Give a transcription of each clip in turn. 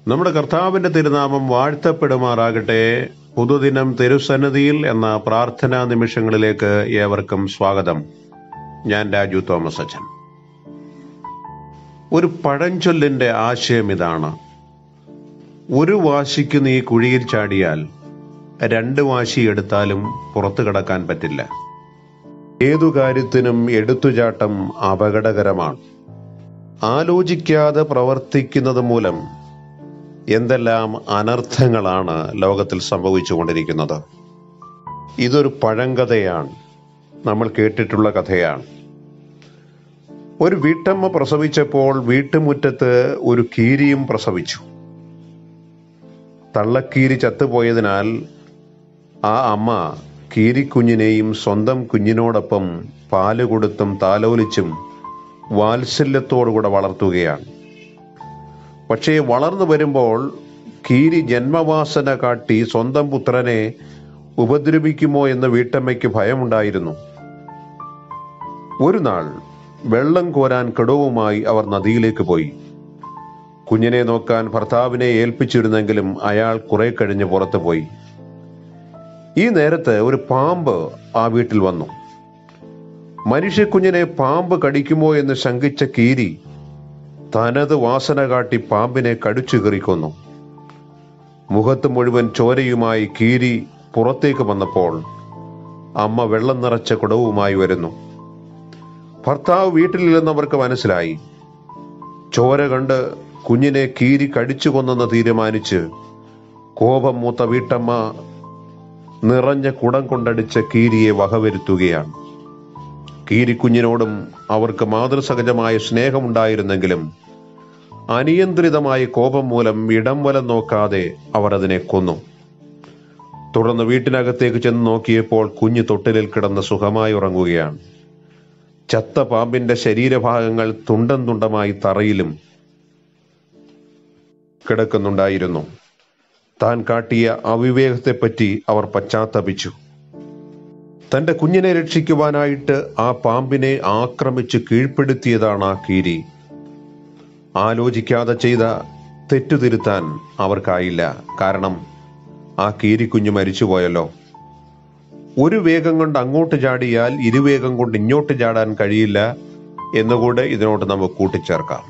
നമ്മുടെ കർത്താവിന്റെ തിരുനാമം വാഴ്ത്തപ്പെടുമാറാകട്ടെ പുതുദിനം തിരുസന്നിധിയിൽ എന്ന പ്രാർത്ഥനാ നിമിഷങ്ങളിലേക്ക് ഏവർക്കും സ്വാഗതം ഞാൻ രാജു തോമസ് അച്ഛൻ ഒരു പഴഞ്ചൊല്ലിന്റെ ആശയം ഇതാണ് ഒരു വാശിക്ക് നീ കുഴിയിൽ ചാടിയാൽ രണ്ട് വാശി എടുത്താലും പുറത്തു കടക്കാൻ പറ്റില്ല ഏതു കാര്യത്തിനും എടുത്തുചാട്ടം അപകടകരമാണ് ആലോചിക്കാതെ പ്രവർത്തിക്കുന്നത് മൂലം എന്തെല്ലാം അനർത്ഥങ്ങളാണ് ലോകത്തിൽ സംഭവിച്ചുകൊണ്ടിരിക്കുന്നത് ഇതൊരു പഴങ്കഥയാണ് നമ്മൾ കേട്ടിട്ടുള്ള കഥയാണ് ഒരു വീട്ടമ്മ പ്രസവിച്ചപ്പോൾ വീട്ടുമുറ്റത്ത് ഒരു കീരിയും പ്രസവിച്ചു തള്ളക്കീരി ചത്തുപോയതിനാൽ ആ അമ്മ കീരിക്കുഞ്ഞിനെയും സ്വന്തം കുഞ്ഞിനോടൊപ്പം പാല് കൊടുത്തും താലോലിച്ചും വാത്സല്യത്തോടുകൂടെ വളർത്തുകയാണ് പക്ഷേ വളർന്നു വരുമ്പോൾ കീരി ജന്മവാസന കാട്ടി സ്വന്തം പുത്രനെ ഉപദ്രവിക്കുമോ എന്ന് വീട്ടമ്മയ്ക്ക് ഭയമുണ്ടായിരുന്നു ഒരു നാൾ വെള്ളം കോരാൻ കടവുമായി അവർ നദിയിലേക്ക് പോയി കുഞ്ഞിനെ നോക്കാൻ ഭർത്താവിനെ ഏൽപ്പിച്ചിരുന്നെങ്കിലും അയാൾ കുറെ കഴിഞ്ഞ് പുറത്തു പോയി ഈ നേരത്ത് ഒരു പാമ്പ് ആ വീട്ടിൽ വന്നു മനുഷ്യക്കുഞ്ഞിനെ പാമ്പ് കടിക്കുമോ എന്ന് ശങ്കിച്ച കീരി തനത് വാസന കാട്ടി പാമ്പിനെ കടിച്ചു കീറിക്കൊന്നു മുഖത്ത് മുഴുവൻ ചോരയുമായി കീരി പുറത്തേക്ക് വന്നപ്പോൾ അമ്മ വെള്ളം നിറച്ച കുടവുമായി വരുന്നു ഭർത്താവ് വീട്ടിലില്ലെന്നവർക്ക് മനസ്സിലായി ചോര കണ്ട് കുഞ്ഞിനെ കീരി കടിച്ചു കൊന്നെന്ന് തീരുമാനിച്ച് കോപം മൂത്ത വീട്ടമ്മ നിറഞ്ഞ കുടം കൊണ്ടടിച്ച കീരിയെ വകവരുത്തുകയാണ് കീരിക്കുഞ്ഞിനോടും അവർക്ക് മാതൃസഹജമായ സ്നേഹമുണ്ടായിരുന്നെങ്കിലും അനിയന്ത്രിതമായ കോപം മൂലം ഇടം വലം നോക്കാതെ അവർ അതിനെ കൊന്നു തുടർന്ന് വീട്ടിനകത്തേക്ക് ചെന്ന് നോക്കിയപ്പോൾ കുഞ്ഞ് തൊട്ടിലിൽ കിടന്ന് സുഖമായി ഉറങ്ങുകയാണ് ചത്ത പാമ്പിന്റെ ശരീരഭാഗങ്ങൾ തുണ്ടം തുണ്ടമായി തറയിലും കിടക്കുന്നുണ്ടായിരുന്നു താൻ കാട്ടിയ അവിവേകത്തെപ്പറ്റി അവർ പശ്ചാത്തപിച്ചു തന്റെ കുഞ്ഞിനെ രക്ഷിക്കുവാനായിട്ട് ആ പാമ്പിനെ ആക്രമിച്ച് കീഴ്പ്പെടുത്തിയതാണ് ആ കീരി ആലോചിക്കാതെ ചെയ്ത തെറ്റുതിരുത്താൻ അവർക്കായില്ല കാരണം ആ കീരിക്കുഞ്ഞ് മരിച്ചുപോയല്ലോ ഒരു വേഗം കൊണ്ട് അങ്ങോട്ട് ചാടിയാൽ ഇരുവേഗം കൊണ്ട് ഇങ്ങോട്ട് ചാടാൻ കഴിയില്ല എന്നുകൂടെ ഇതിനോട് നമുക്ക് കൂട്ടിച്ചേർക്കാം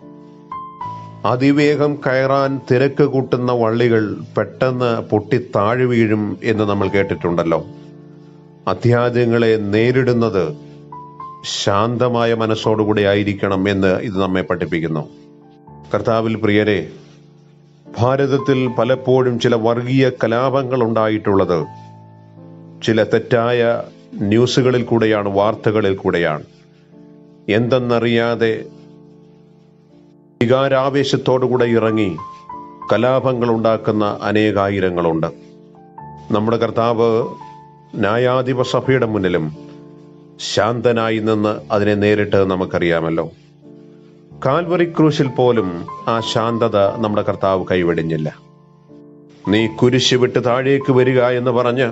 അതിവേഗം കയറാൻ തിരക്ക് കൂട്ടുന്ന വള്ളികൾ പെട്ടെന്ന് പൊട്ടി താഴെ വീഴും എന്ന് നമ്മൾ കേട്ടിട്ടുണ്ടല്ലോ അത്യാദ്യങ്ങളെ നേരിടുന്നത് ശാന്തമായ മനസ്സോടുകൂടി ആയിരിക്കണം എന്ന് ഇത് നമ്മെ പഠിപ്പിക്കുന്നു കർത്താവിൽ പ്രിയരെ ഭാരതത്തിൽ പലപ്പോഴും ചില വർഗീയ കലാപങ്ങൾ ഉണ്ടായിട്ടുള്ളത് ചില തെറ്റായ ന്യൂസുകളിൽ കൂടെയാണ് വാർത്തകളിൽ കൂടെയാണ് എന്തെന്നറിയാതെ വികാരാവേശത്തോടുകൂടെ ഇറങ്ങി കലാപങ്ങൾ ഉണ്ടാക്കുന്ന അനേകായിരങ്ങളുണ്ട് നമ്മുടെ കർത്താവ് ന്യായാധിപ സഭയുടെ മുന്നിലും ശാന്തനായി നിന്ന് അതിനെ നേരിട്ട് നമുക്കറിയാമല്ലോ കാൽവറി ക്രൂശിൽ പോലും ആ ശാന്തത നമ്മുടെ കർത്താവ് കൈവെടിഞ്ഞില്ല നീ കുരിശ് വിട്ട് താഴേക്ക് വരിക എന്ന് പറഞ്ഞ്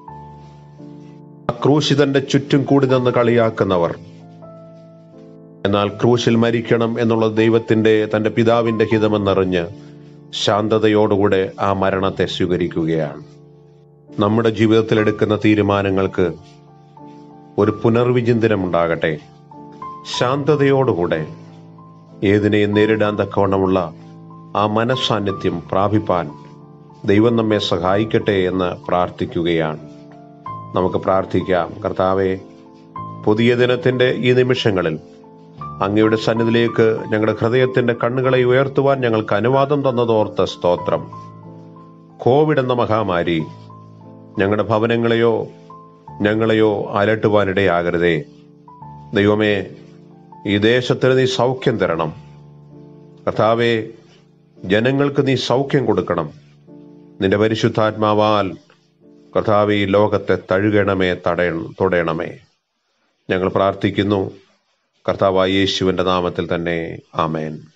ആ ക്രൂശിതന്റെ ചുറ്റും കൂടി നിന്ന് കളിയാക്കുന്നവർ എന്നാൽ ക്രൂശിൽ മരിക്കണം എന്നുള്ളത് ദൈവത്തിന്റെ തന്റെ പിതാവിന്റെ ഹിതമെന്നറിഞ്ഞ് ശാന്തതയോടുകൂടെ ആ മരണത്തെ സ്വീകരിക്കുകയാണ് നമ്മുടെ ജീവിതത്തിൽ എടുക്കുന്ന തീരുമാനങ്ങൾക്ക് ഒരു പുനർവിചിന്തനം ഉണ്ടാകട്ടെ ശാന്തതയോടുകൂടെ ഏതിനെയും നേരിടാൻ തക്കവണ്ണമുള്ള ആ മനസ്സാന്നിധ്യം പ്രാപിപ്പാൻ ദൈവം നമ്മെ സഹായിക്കട്ടെ എന്ന് പ്രാർത്ഥിക്കുകയാണ് നമുക്ക് പ്രാർത്ഥിക്കാം കർത്താവെ പുതിയ ദിനത്തിന്റെ ഈ നിമിഷങ്ങളിൽ അങ്ങയുടെ സന്നിധിയിലേക്ക് ഞങ്ങളുടെ ഹൃദയത്തിന്റെ കണ്ണുകളെ ഉയർത്തുവാൻ ഞങ്ങൾക്ക് അനുവാദം തന്നതോർത്ത സ്തോത്രം കോവിഡ് എന്ന മഹാമാരി ഞങ്ങളുടെ ഭവനങ്ങളെയോ ഞങ്ങളെയോ അലട്ടുവാനിടയാകരുതേ ദൈവമേ ഈ ദേശത്തിന് നീ സൗഖ്യം തരണം കർത്താവെ ജനങ്ങൾക്ക് നീ സൗഖ്യം കൊടുക്കണം നിന്റെ പരിശുദ്ധാത്മാവാൽ കർത്താവ് ഈ ലോകത്തെ തഴുകണമേ തടയ തൊടയണമേ ഞങ്ങൾ പ്രാർത്ഥിക്കുന്നു കർത്താവായ യേശുവിന്റെ നാമത്തിൽ തന്നെ ആമേൻ